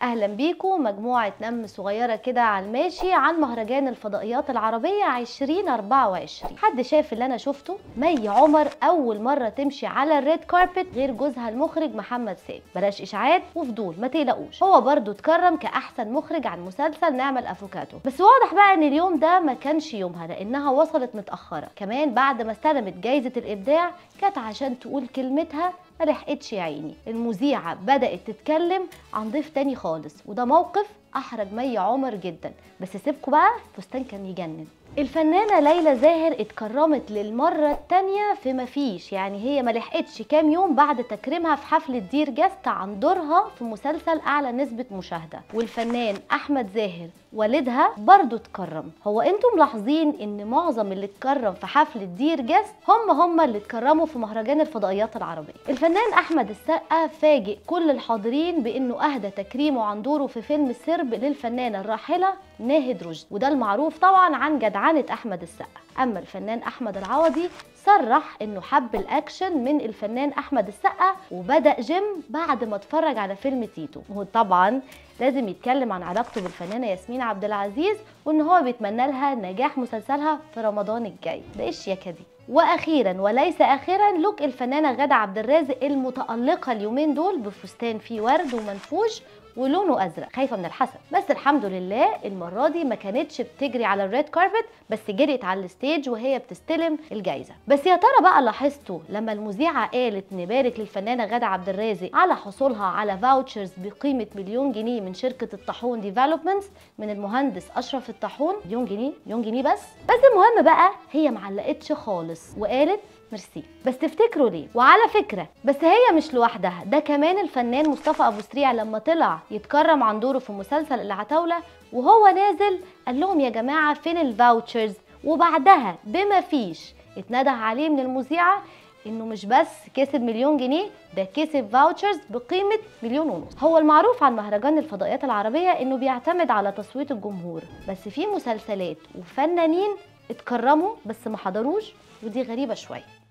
اهلا بيكم مجموعه نم صغيره كده على الماشي عن مهرجان الفضائيات العربيه 2024 حد شاف اللي انا شفته مي عمر اول مره تمشي على الريد كاربت غير جوزها المخرج محمد سامي بلاش اشاعات وفضول ما تقلقوش هو برضو اتكرم كاحسن مخرج عن مسلسل نعمل افوكاتو بس واضح بقى ان اليوم ده ما كانش يومها لانها وصلت متاخره كمان بعد ما استلمت جايزه الابداع كانت عشان تقول كلمتها ما لحقتش يا عيني المذيعه بدات تتكلم عن ضيف تاني خالص وده موقف احرج مي عمر جدا بس سيبكوا بقى الفستان كان يجنن الفنانة ليلى زاهر اتكرمت للمرة التانية في مفيش يعني هي ما لحقتش كام يوم بعد تكريمها في حفلة دير جاست عن دورها في مسلسل أعلى نسبة مشاهدة والفنان أحمد زاهر والدها برضو اتكرم هو انتم ملاحظين ان معظم اللي اتكرم في حفلة دير جاست هم هم اللي اتكرموا في مهرجان الفضائيات العربية الفنان أحمد السقا فاجئ كل الحاضرين بانه اهدى تكريمه عن دوره في فيلم السرب للفنانة الراحلة ناهد رشدي وده المعروف طبعا عن جدعنة أحمد السقا أما الفنان أحمد العوضي صرح انه حب الاكشن من الفنان احمد السقا وبدا جيم بعد ما اتفرج على فيلم تيتو وطبعا لازم يتكلم عن علاقته بالفنانه ياسمين عبد العزيز وان هو بيتمنى لها نجاح مسلسلها في رمضان الجاي ده ايه الشياكه دي واخيرا وليس اخيرا لوك الفنانه غاده عبد الرازق المتالقه اليومين دول بفستان فيه ورد ومنفوش ولونه ازرق خايفه من الحسد بس الحمد لله المره دي ما كانتش بتجري على الريد كاربت بس جريت على الستيج وهي بتستلم الجايزه بس يا ترى بقى لاحظتوا لما المذيعه قالت نبارك للفنانه غاده عبد الرازق على حصولها على فاوتشرز بقيمه مليون جنيه من شركه الطاحون ديفلوبمنتس من المهندس اشرف الطاحون مليون جنيه مليون جنيه بس بس المهم بقى هي معلقتش خالص وقالت ميرسي بس تفتكروا ليه وعلى فكره بس هي مش لوحدها ده كمان الفنان مصطفى ابو سريع لما طلع يتكرم عن دوره في مسلسل العتاوله وهو نازل قال لهم يا جماعه فين الفاوتشرز وبعدها بما فيش اتنده عليه من المذيعه انه مش بس كسب مليون جنيه ده كسب فاوتشرز بقيمه مليون ونص هو المعروف عن مهرجان الفضائيات العربيه انه بيعتمد على تصويت الجمهور بس في مسلسلات وفنانين اتكرموا بس ما حضروش ودي غريبه شويه